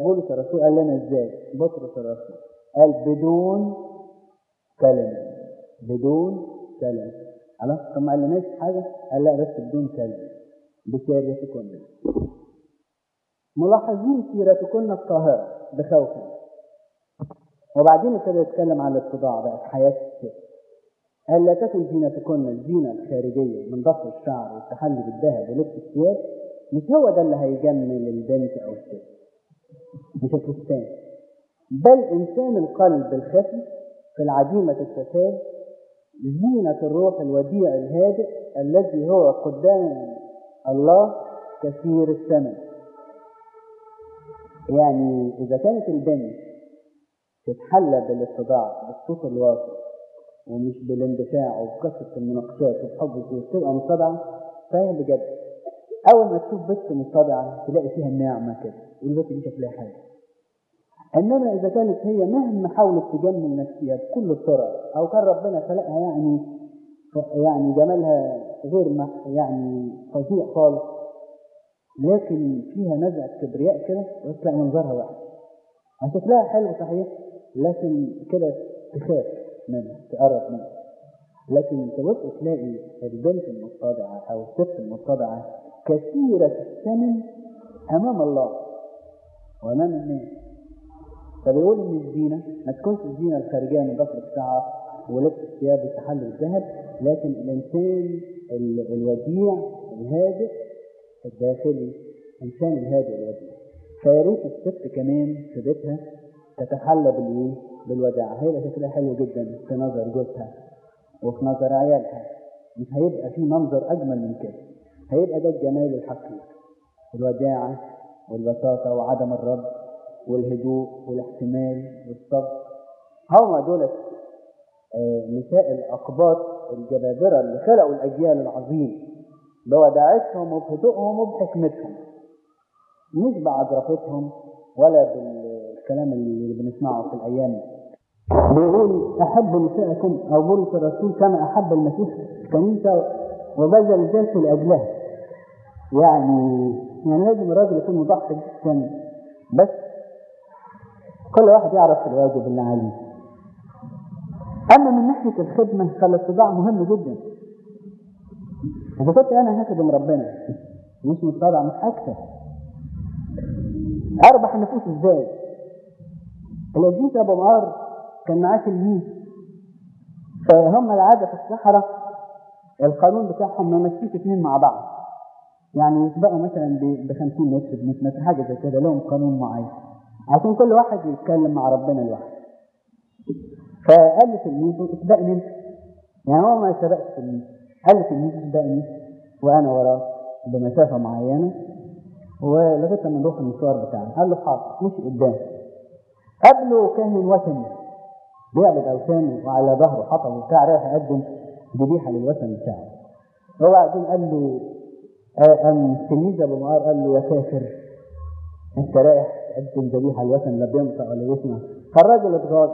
بولس الرسول قال لنا ازاي بطرس الرسول قال بدون كلمة بدون كلمة خلاص طب ما قالناش حاجة قال لا بس بدون كلمة بسيرتكن ملاحظين سيرتكن الطاهرة بخوفا وبعدين ابتدى يتكلم عن الاتضاع بقى في حياة الست قال لا تكن زينتكن الزينة الخارجية من ضفر الشعر والتحلي بالذهب ولبس الثياب مش هو ده اللي هيجمل البنت أو الست مش الفستان بل إنسان القلب الخفي في العديمة الفساد زينة الروح الوديع الهادئ الذي هو قدام الله كثير الثمن يعني إذا كانت البنت تتحلى بالاتضاع بالصوت الواطي ومش بالاندفاع وبكثرة المناقشات وبحب وتبقى متضعة فهي بجد أول ما تشوف بنت متضعة تلاقي فيها النعمة كده والبنت دي شكلها حلو إنما إذا كانت هي مهما حاولت تجمل نفسها بكل الطرق أو كان ربنا خلقها يعني يعني جمالها غير يعني فظيع خالص لكن فيها نزعة كبرياء كده وتلاقي منظرها وحش شكلها حلو صحيح لكن كده تخاف منها تقرب منها لكن تبص تلاقي البنت المتضعة أو الست المتضعة كثيرة الثمن أمام الله وأمام الناس فبيقول إن الزينة ما تكونش الزينة الخارجية من ضفر الشعر ولبس الثياب والتحلي بالذهب لكن الإنسان الوديع الهادئ الداخلي إنسان الهادئ الوديع فيا ريت الست كمان في بيتها تتحلى بالإيه؟ بالوداعة هيبقى شكلها حلو جدا في نظر جوزها وفي نظر عيالها مش هيبقى في منظر أجمل من كده هيبقى ده الجمال الحقيقي الوداعة والبساطة وعدم الرد والهدوء والاحتمال والصبر هم دول نساء الأقباط الجبابرة اللي خلقوا الأجيال العظيم بوداعتهم وبهدوءهم وبحكمتهم مش بعجرفتهم ولا بالكلام اللي بنسمعه في الأيام بيقول أحب نساءكم أو بولس الرسول كما أحب المسيح الكنيسة وبذل ذاته لأجلها يعني يعني لازم الراجل يكون مضحي جدا بس كل واحد يعرف الواجب اللي عليه أما من ناحية الخدمة فالاتباع مهم جدا إذا كنت أنا هخدم ربنا مش متبع مش أكثر أربح النفوس إزاي؟ الذين أبو معار كان معاه تلميذ فهم العادة في الصحراء القانون بتاعهم ما يمشيش اثنين مع بعض يعني يسبقوا مثلا ب 50 متر ب 100 متر حاجه زي كده لهم قانون معين عشان كل واحد يتكلم مع ربنا لوحده فقال لتلميذه اسبقني انت يعني هو ما سبقش تلميذ قال لتلميذه اسبقني وانا وراه بمسافه معينه ولغايه لما نروح المشوار بتاعنا قال له حاضر مشي قدام قبله كاهن وثني بيعبد اوثان وعلى ظهره حطب وبتاع رايح يقدم ذبيحه للوثن بتاعه وبعدين قال له أم تلميذ ابو معار قال له يا كافر انت رايح تقدم ذبيحه للوثن لا بينطق ولا يسمع فالراجل اتغاظ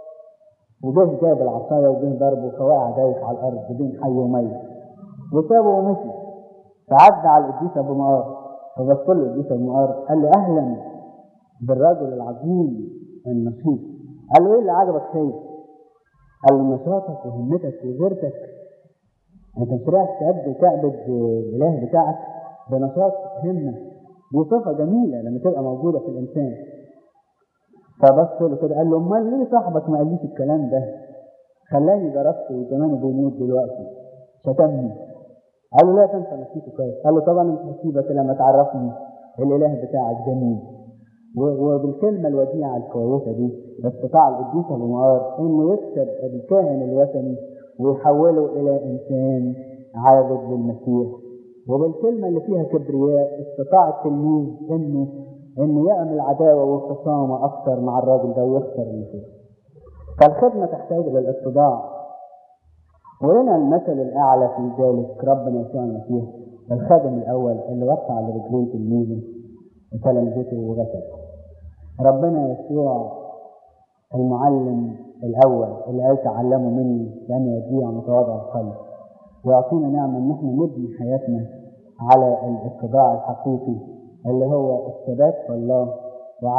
وجه جاب العصايه وجه ضربه فوقع دايخ على الارض بين حي وميت وسابه ومشي فعدى على القديس ابو معار فبص له القديس ابو معار قال له اهلا بالرجل العظيم النشيط قال له ايه اللي عجبك فيا؟ قال له نشاطك وهمتك وغيرتك انت مش رايح تعبد تعبد الاله بتاعك بنشاط همه دي صفه جميله لما تبقى موجوده في الانسان فبص له كده قال له امال ليه صاحبك ما قاليش الكلام ده؟ خلاني ضربته وزمانه بيموت دلوقتي شتمني قال له لا تنسى نسيته كويس قال له طبعا مش هسيبك لما تعرفني الاله بتاعك ده مين وبالكلمة الوديعة الكويسة دي استطاع القديس أبو معار إنه يكسب الكاهن الوثني ويحوله إلى إنسان عابد للمسيح وبالكلمة اللي فيها كبرياء استطاع التلميذ إنه إنه يعمل عداوة وخصامة أكثر مع الراجل ده ويخسر النفوس. فالخدمة تحتاج إلى الاتضاع ولنا المثل الأعلى في ذلك ربنا يسوع المسيح الخادم الأول اللي وقع على رجلين تلميذه وتلامذته وغسل ربنا يسوع المعلم الأول اللي قال تعلموا مني لأن يضيع متواضع القلب ويعطينا نعمة إن احنا نبني حياتنا على الاتباع الحقيقي اللي هو الثبات في الله